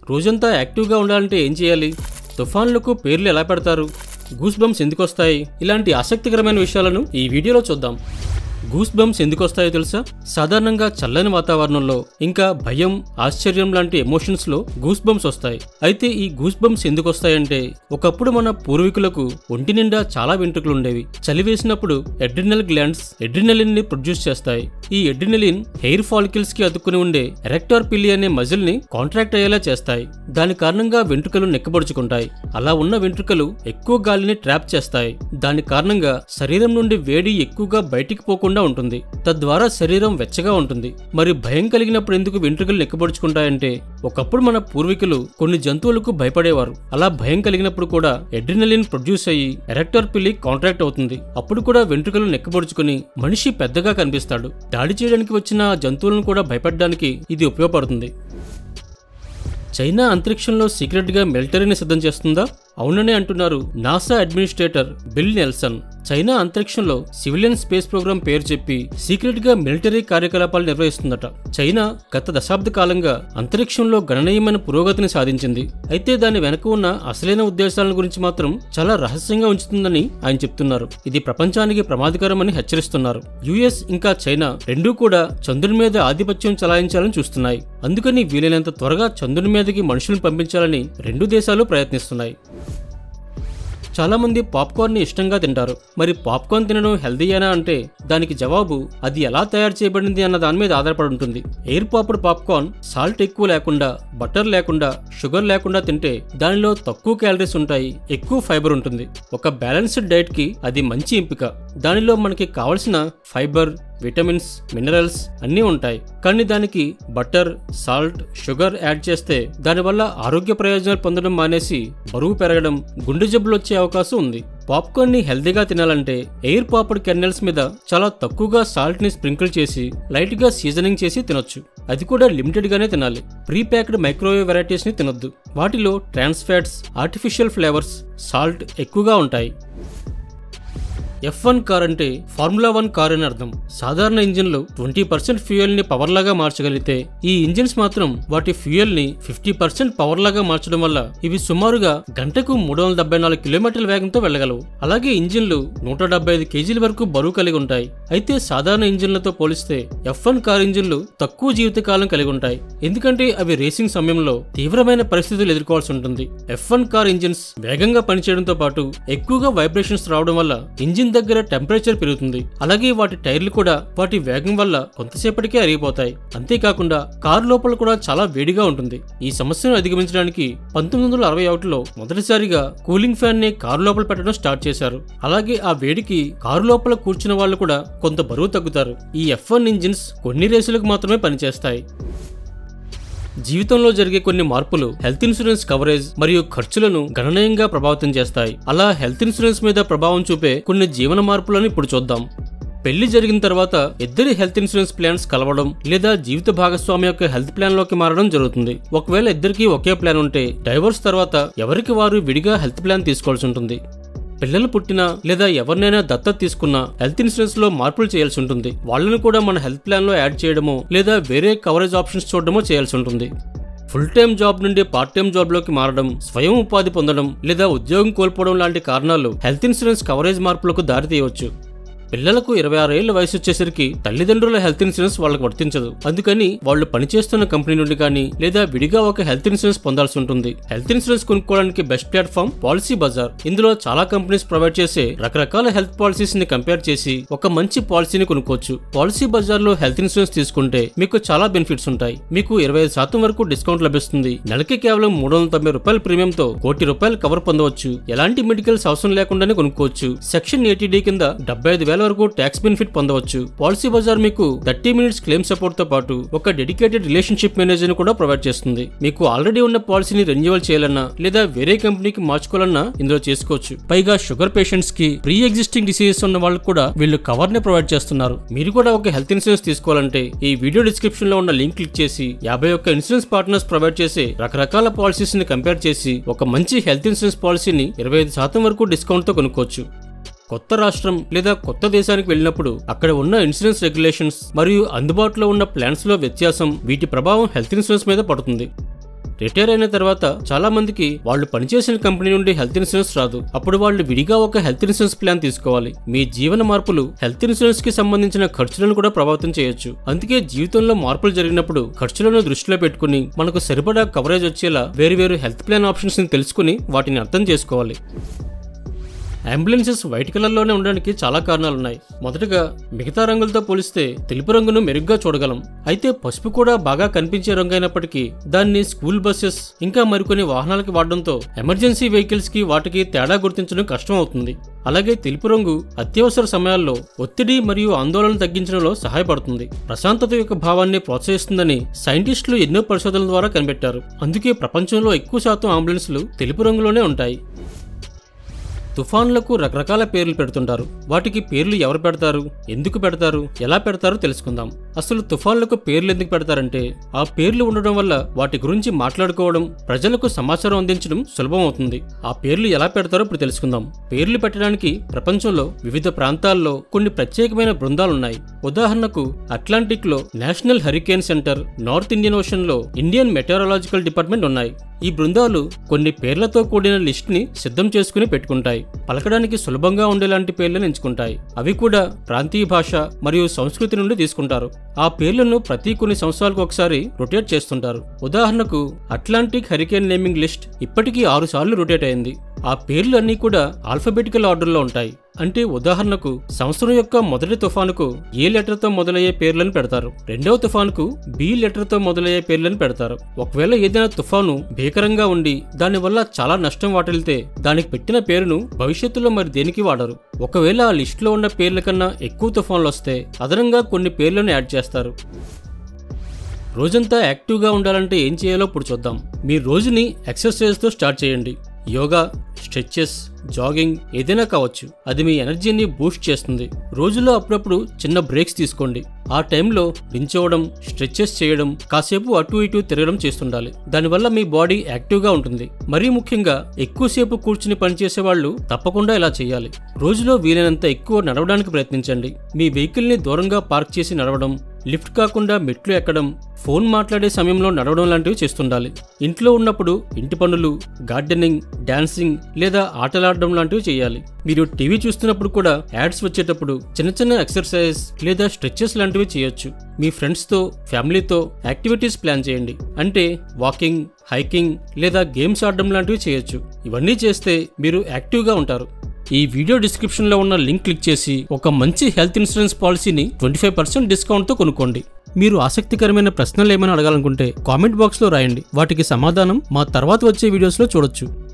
రోజంతా యాక్టివ్గా ఉండాలంటే ఏం చేయాలి తుఫాన్లకు పేర్లు ఎలా పెడతారు గూస్ బంప్స్ ఎందుకు వస్తాయి ఇలాంటి ఆసక్తికరమైన విషయాలను ఈ వీడియోలో చూద్దాం గూస్ బంప్స్ ఎందుకు వస్తాయో తెలుసా సాధారణంగా చల్లని వాతావరణంలో ఇంకా భయం ఆశ్చర్యం లాంటి ఎమోషన్స్ లో గూస్ బంప్స్ వస్తాయి అయితే ఈ గూస్ బంప్స్ ఎందుకు వస్తాయంటే ఒకప్పుడు మన పూర్వీకులకు ఒంటి నిండా చాలా వెంట్రుకలు ఉండేవి చలి వేసినప్పుడు ఎడ్రినల్ గ్లాండ్స్ ఎడ్రినలిన్ ని ప్రొడ్యూస్ చేస్తాయి ఈ ఎడ్రినలిన్ హెయిర్ ఫాలికల్స్ కి అతుక్కుని ఉండే ఎరెక్టార్ పిల్లి అనే మజిల్ ని కాంట్రాక్ట్ అయ్యేలా చేస్తాయి దాని కారణంగా వెంట్రుకలు నెక్కబడుచుకుంటాయి అలా ఉన్న వెంట్రుకలు ఎక్కువ గాలిని ట్రాప్ చేస్తాయి దాని కారణంగా శరీరం నుండి వేడి ఎక్కువగా బయటికి పోకుండా ఉంటుంది తద్వారా శరీరం వెచ్చగా ఉంటుంది మరి భయం కలిగినప్పుడు ఎందుకు వెంట్రుకలు నెక్కబడుచుకుంటాయంటే ఒకప్పుడు మన పూర్వీకులు కొన్ని జంతువులకు భయపడేవారు అలా భయం కలిగినప్పుడు కూడా ఎడ్రినలిన్ ప్రొడ్యూస్ అయ్యి ఎరెక్టర్ పిల్లి కాంట్రాక్ట్ అవుతుంది అప్పుడు కూడా వెంట్రుకలు నెక్కబడుచుకుని మనిషి పెద్దగా కనిపిస్తాడు దాడి చేయడానికి వచ్చిన ఆ జంతువులను కూడా భయపడడానికి ఇది ఉపయోగపడుతుంది చైనా అంతరిక్షంలో సీక్రెట్ గా మిలిటరీని సిద్ధం చేస్తుందా అవుననే అంటున్నారు NASA administrator Bill Nelson China అంతరిక్షంలో సివిలియన్ స్పేస్ ప్రోగ్రాం పేరు చెప్పి సీక్రెట్ గా మిలిటరీ కార్యకలాపాలు నిర్వహిస్తుందట చైనా గత దశాబ్ద కాలంగా అంతరిక్షంలో గణనీయమైన పురోగతిని సాధించింది అయితే దాని వెనక ఉన్న అసలైన ఉద్దేశాల గురించి మాత్రం చాలా రహస్యంగా ఉంచుతుందని ఆయన చెప్తున్నారు ఇది ప్రపంచానికి ప్రమాదకరమని హెచ్చరిస్తున్నారు యుఎస్ ఇంకా చైనా రెండూ కూడా చంద్రుని మీద ఆధిపత్యం చలాయించాలని చూస్తున్నాయి అందుకని వీలైనంత త్వరగా చంద్రుని మీదకి మనుషులను పంపించాలని రెండు దేశాలు ప్రయత్నిస్తున్నాయి చాలా మంది పాప్కార్న్ ని ఇష్టంగా తింటారు మరి పాప్కార్న్ తినడం హెల్దీయేనా అంటే దానికి జవాబు అది ఎలా తయారు చేయబడింది అన్న దాని మీద ఆధారపడి ఉంటుంది ఎయిర్ పాప్డ్ పాప్కార్న్ సాల్ట్ ఎక్కువ లేకుండా బటర్ లేకుండా షుగర్ లేకుండా తింటే దానిలో తక్కువ క్యాలరీస్ ఉంటాయి ఎక్కువ ఫైబర్ ఉంటుంది ఒక బ్యాలెన్స్డ్ డైట్ కి అది మంచి ఎంపిక దానిలో మనకి కావలసిన ఫైబర్ విటమిన్స్ మినరల్స్ అన్నీ ఉంటాయి కానీ దానికి బటర్ సాల్ట్ షుగర్ యాడ్ చేస్తే దానివల్ల ఆరోగ్య ప్రయోజనాలు పొందడం మానేసి బరువు పెరగడం గుండె జబ్బులు వచ్చే అవకాశం ఉంది పాప్కార్న్ ని హెల్దీగా తినాలంటే ఎయిర్ పాప్డ్ కెర్నెల్స్ మీద చాలా తక్కువగా సాల్ట్ ని స్ప్రింకిల్ చేసి లైట్ గా సీజనింగ్ చేసి తినొచ్చు అది కూడా లిమిటెడ్ గానే తినాలి ప్రీ ప్యాక్డ్ మైక్రోవేవ్ వెరైటీస్ ని తినొద్దు వాటిలో trans fats artificial flavours salt ఎక్కువగా ఉంటాయి ఎఫ్ వన్ కార్ అంటే ఫార్ములా వన్ కార్ అని అర్థం సాధారణ ఇంజిన్లు ట్వంటీ పర్సెంట్ ఫ్యూయల్ ని పవర్ లాగా మార్చగలిగితే ఈ ఇంజిన్స్ మాత్రం వాటి ఫ్యూయల్ ని ఫిఫ్టీ పర్సెంట్ పవర్ లాగా మార్చడం వల్ల ఇవి సుమారుగా గంటకు మూడు వందల డెబ్బై నాలుగు కిలోమీటర్ల వేగంతో వెళ్ళగలవు అలాగే ఇంజిన్లు నూట డెబ్బై ఐదు కేజీల వరకు బరువు కలిగి ఉంటాయి అయితే సాధారణ ఇంజిన్లతో పోలిస్తే ఎఫ్ వన్ కార్ ఇంజిన్లు తక్కువ జీవితకాలం కలిగి ఉంటాయి ఎందుకంటే అవి రేసింగ్ సమయంలో తీవ్రమైన పరిస్థితులు ఎదుర్కోవాల్సి ఉంటుంది ఎఫ్ వన్ కార్ ఇంజిన్స్ వేగంగా పనిచేయడంతో పాటు ఎక్కువగా వైబ్రేషన్స్ రావడం వల్ల ఇంజిన్ దగ్గర టెంపరేచర్ పెరుగుతుంది అలాగే వాటి టైర్లు కూడా వాటి వేగం వల్ల కొంతసేపటికే అరిగిపోతాయి అంతేకాకుండా కారు లోపల కూడా చాలా వేడిగా ఉంటుంది ఈ సమస్యను అధిగమించడానికి పంతొమ్మిది వందల అరవై ఒకటిలో మొదటిసారిగా కూలింగ్ ఫ్యాన్ ని కారు లోపల పెట్టడం స్టార్ట్ చేశారు అలాగే ఆ వేడికి కారు లోపల కూర్చున్న వాళ్ళు కూడా కొంత బరువు తగ్గుతారు ఈ ఎఫ్ వన్ ఇంజిన్స్ కొన్ని రేసులకు మాత్రమే పనిచేస్తాయి జీవితంలో జరిగే కొన్ని మార్పులు హెల్త్ ఇన్సూరెన్స్ కవరేజ్ మరియు ఖర్చులను గణనీయంగా ప్రభావితం చేస్తాయి అలా హెల్త్ ఇన్సూరెన్స్ మీద ప్రభావం చూపే కొన్ని జీవన మార్పులను ఇప్పుడు చూద్దాం పెళ్లి జరిగిన తర్వాత ఇద్దరి హెల్త్ ఇన్సూరెన్స్ ప్లాన్స్ కలవడం లేదా జీవిత భాగస్వామి యొక్క హెల్త్ ప్లాన్ లోకి మారడం జరుగుతుంది ఒకవేళ ఇద్దరికి ఒకే ప్లాన్ ఉంటే డైవోర్స్ తర్వాత ఎవరికి వారు విడిగా హెల్త్ ప్లాన్ తీసుకోవాల్సి ఉంటుంది పిల్లలు పుట్టినా లేదా ఎవరినైనా దత్తత తీసుకున్నా హెల్త్ ఇన్సూరెన్స్ లో మార్పులు చేయాల్సి ఉంటుంది వాళ్ళని కూడా మన హెల్త్ ప్లాన్ లో యాడ్ చేయడమో లేదా వేరే కవరేజ్ ఆప్షన్స్ చూడడమో చేయాల్సి ఉంటుంది ఫుల్ టైం జాబ్ నుండి పార్ట్ టైం జాబ్ లోకి మారడం స్వయం ఉపాధి పొందడం లేదా ఉద్యోగం కోల్పోవడం లాంటి కారణాలు హెల్త్ ఇన్సూరెన్స్ కవరేజ్ మార్పులకు దారితీయవచ్చు పిల్లలకు ఇరవై ఆరు ఏళ్ల వయసు వచ్చేసరికి తల్లిదండ్రుల హెల్త్ ఇన్సూరెన్స్ వాళ్ళకి వర్తించదు అందుకని వాళ్ళు పనిచేస్తున్న కంపెనీ నుండి కానీ లేదా విడిగా ఒక హెల్త్ ఇన్సూరెన్స్ పొందాల్సి ఉంటుంది హెల్త్ ఇన్సూరెన్స్ కొనుక్కోవడానికి బెస్ట్ ప్లాట్ఫామ్ పాలసీ బజార్ ఇందులో చాలా కంపెనీస్ ప్రొవైడ్ చేసే రకరకాల హెల్త్ పాలసీస్ ని కంపేర్ చేసి ఒక మంచి పాలసీని కొనుక్కోవచ్చు పాలసీ బజార్ లో హెల్త్ ఇన్సూరెన్స్ తీసుకుంటే మీకు చాలా బెనిఫిట్స్ ఉంటాయి మీకు ఇరవై ఐదు శాతం వరకు డిస్కౌంట్ లభిస్తుంది నెలకి కేవలం మూడు వందల తొంభై రూపాయల ప్రీమియంతో కోటి రూపాయలు కవర్ పొందవచ్చు ఎలాంటి మెడికల్స్ అవసరం లేకుండానే కొనుక్కోవచ్చు సెక్షన్ ఎయిటీ డి కింద డెబ్బై ఐదు వేల వరకు ట్యాక్స్ బెనిఫిట్ పొందవచ్చు పాలసీ బజార్ మీకు థర్టీ మినిట్స్ క్లెయిమ్ సపోర్ట్ తో పాటు ఒక డెడికేటెడ్ రిలేషన్షిప్ మేనేజర్ ని కూడా ప్రొవైడ్ చేస్తుంది మీకు ఆల్రెడీ ఉన్న పాలసీని రెన్యువల్ చేయాలన్నా లేదా వేరే కంపెనీకి మార్చుకోవాలన్నా ఇందులో చేసుకోవచ్చు పైగా షుగర్ పేషెంట్స్ కి ప్రీ ఎగ్జిస్టింగ్ డిసీజెస్ ఉన్న వాళ్ళకు కూడా వీళ్ళు కవర్ ని ప్రొవైడ్ చేస్తున్నారు మీరు కూడా ఒక హెల్త్ ఇన్సూరెన్స్ తీసుకోవాలంటే ఈ వీడియో డిస్క్రిప్షన్ లో ఉన్న లింక్ క్లిక్ చేసి యాభై ఒక్క ఇన్సూరెన్స్ పార్ట్నర్స్ ప్రొవైడ్ చేసే రకరకాల పాలసీస్ ని కంపేర్ చేసి ఒక మంచి హెల్త్ ఇన్సూరెన్స్ పాలసీని ఇరవై ఐదు శాతం వరకు డిస్కౌంట్ తో కొనుక్కోవచ్చు కొత్త రాష్ట్రం లేదా కొత్త దేశానికి వెళ్ళినప్పుడు అక్కడ ఉన్న ఇన్సూరెన్స్ రెగ్యులేషన్స్ మరియు అందుబాటులో ఉన్న ప్లాన్స్ లో వ్యత్యాసం వీటి ప్రభావం హెల్త్ ఇన్సూరెన్స్ మీద పడుతుంది రిటైర్ అయిన తర్వాత చాలా మందికి వాళ్ళు పనిచేసిన కంపెనీ నుండి హెల్త్ ఇన్సూరెన్స్ రాదు అప్పుడు వాళ్ళు విడిగా ఒక హెల్త్ ఇన్సూరెన్స్ ప్లాన్ తీసుకోవాలి మీ జీవన మార్పులు హెల్త్ ఇన్సూరెన్స్ కి సంబంధించిన ఖర్చులను కూడా ప్రభావితం చేయొచ్చు అందుకే జీవితంలో మార్పులు జరిగినప్పుడు ఖర్చులను దృష్టిలో పెట్టుకుని మనకు సరిపడా కవరేజ్ వచ్చేలా వేరు హెల్త్ ప్లాన్ ఆప్షన్స్ ని తెలుసుకుని వాటిని అర్థం చేసుకోవాలి అంబులెన్సెస్ వైట్ కలర్లోనే ఉండడానికి చాలా కారణాలున్నాయి మొదటగా మిగతా రంగులతో పోలిస్తే తెలుపు రంగును మెరుగ్గా చూడగలం అయితే పసుపు కూడా బాగా కనిపించే రంగు అయినప్పటికీ దాన్ని స్కూల్ బస్సెస్ ఇంకా మరికొన్ని వాహనాలకి వాడడంతో ఎమర్జెన్సీ వెహికల్స్ కి వాటికి తేడా గుర్తించడం కష్టం అవుతుంది అలాగే తెలుపు రంగు అత్యవసర సమయాల్లో ఒత్తిడి మరియు ఆందోళన తగ్గించడంలో సహాయపడుతుంది ప్రశాంతత యొక్క భావాన్ని ప్రోత్సహిస్తుందని సైంటిస్టులు ఎన్నో పరిశోధనల ద్వారా కనిపెట్టారు అందుకే ప్రపంచంలో ఎక్కువ శాతం అంబులెన్స్లు తెలుపు రంగులోనే ఉంటాయి తుఫాన్లకు రకరకాల పేర్లు పెడుతుంటారు వాటికి పేర్లు ఎవరు పెడతారు ఎందుకు పెడతారు ఎలా పెడతారో తెలుసుకుందాం అసలు తుఫాన్లకు పేర్లు ఎందుకు పెడతారంటే ఆ పేర్లు ఉండడం వల్ల వాటి గురించి మాట్లాడుకోవడం ప్రజలకు సమాచారం అందించడం సులభం అవుతుంది ఆ పేర్లు ఎలా పెడతారో ఇప్పుడు తెలుసుకుందాం పేర్లు పెట్టడానికి ప్రపంచంలో వివిధ ప్రాంతాల్లో కొన్ని ప్రత్యేకమైన బృందాలున్నాయి ఉదాహరణకు అట్లాంటిక్ లో National Hurricane Center North Indian Ocean లో ఇండియన్ మెటీరాలజికల్ డిపార్ట్మెంట్ ఉన్నాయి ఈ బృందాలు కొన్ని పేర్లతో కూడిన లిస్ట్ ని సిద్ధం చేసుకుని పెట్టుకుంటాయి పలకడానికి సులభంగా ఉండేలాంటి పేర్లను ఎంచుకుంటాయి అవి కూడా ప్రాంతీయ భాష మరియు సంస్కృతి నుండి తీసుకుంటారు ఆ పేర్లను ప్రతి కొన్ని సంవత్సరాలకు ఒకసారి రొటేట్ చేస్తుంటారు ఉదాహరణకు అట్లాంటిక్ హరికేన్ నేమింగ్ లిస్ట్ ఇప్పటికీ ఆరు సార్లు రొటేట్ అయింది ఆ పేర్లు అన్నీ కూడా ఆల్ఫబెటికల్ ఆర్డర్లో ఉంటాయి అంటే ఉదాహరణకు సంవత్సరం యొక్క మొదటి తుఫానుకు ఏ లెటర్తో మొదలయ్యే పేర్లను పెడతారు రెండవ తుఫానుకు బి లెటర్తో మొదలయ్యే పేర్లను పెడతారు ఒకవేళ ఏదైనా తుఫాను భీకరంగా ఉండి దానివల్ల చాలా నష్టం వాటిల్తే దానికి పెట్టిన పేరును భవిష్యత్తులో మరి దేనికి వాడరు ఒకవేళ ఆ లిస్టులో ఉన్న పేర్ల కన్నా ఎక్కువ తుఫాన్లు వస్తే అదనంగా కొన్ని పేర్లను యాడ్ చేస్తారు రోజంతా యాక్టివ్గా ఉండాలంటే ఏం చేయాలో ఇప్పుడు చూద్దాం మీ రోజుని ఎక్సర్సైజ్తో స్టార్ట్ చేయండి యోగా స్ట్రెచెస్ జాగింగ్ ఏదైనా కావచ్చు అది మీ ఎనర్జీని బూస్ట్ చేస్తుంది రోజులో అప్పుడప్పుడు చిన్న బ్రేక్స్ తీసుకోండి ఆ టైంలో నించోవడం స్ట్రెచెస్ చేయడం కాసేపు అటు ఇటు తిరగడం చేస్తుండాలి దానివల్ల మీ బాడీ యాక్టివ్గా ఉంటుంది మరీ ముఖ్యంగా ఎక్కువసేపు కూర్చుని పనిచేసే వాళ్ళు తప్పకుండా ఇలా చేయాలి రోజులో వీలైనంత ఎక్కువ నడవడానికి ప్రయత్నించండి మీ వెహికల్ని దూరంగా పార్క్ చేసి నడవడం లిఫ్ట్ కాకుండా మెట్లు ఎక్కడం ఫోన్ మాట్లాడే సమయంలో నడవడం లాంటివి చేస్తుండాలి ఇంట్లో ఉన్నప్పుడు ఇంటి పనులు గార్డెనింగ్ డాన్సింగ్ లేదా ఆటలాడడం లాంటివి చేయాలి మీరు టీవీ చూస్తున్నప్పుడు కూడా యాడ్స్ వచ్చేటప్పుడు చిన్న చిన్న ఎక్సర్సైజ్ లేదా స్ట్రెచెస్ లాంటివి చేయొచ్చు మీ ఫ్రెండ్స్తో ఫ్యామిలీతో యాక్టివిటీస్ ప్లాన్ చేయండి అంటే వాకింగ్ హైకింగ్ లేదా గేమ్స్ ఆడడం లాంటివి చేయొచ్చు ఇవన్నీ చేస్తే మీరు యాక్టివ్గా ఉంటారు ఈ వీడియో డిస్క్రిప్షన్ లో ఉన్న లింక్ క్లిక్ చేసి ఒక మంచి హెల్త్ ఇన్సూరెన్స్ పాలసీని ట్వంటీ ఫైవ్ పర్సెంట్ డిస్కౌంట్ తో కొనుక్కోండి మీరు ఆసక్తికరమైన ప్రశ్నలు ఏమైనా అడగాలనుకుంటే కామెంట్ బాక్స్ లో రాయండి వాటికి సమాధానం మా తర్వాత వచ్చే వీడియోస్ లో చూడొచ్చు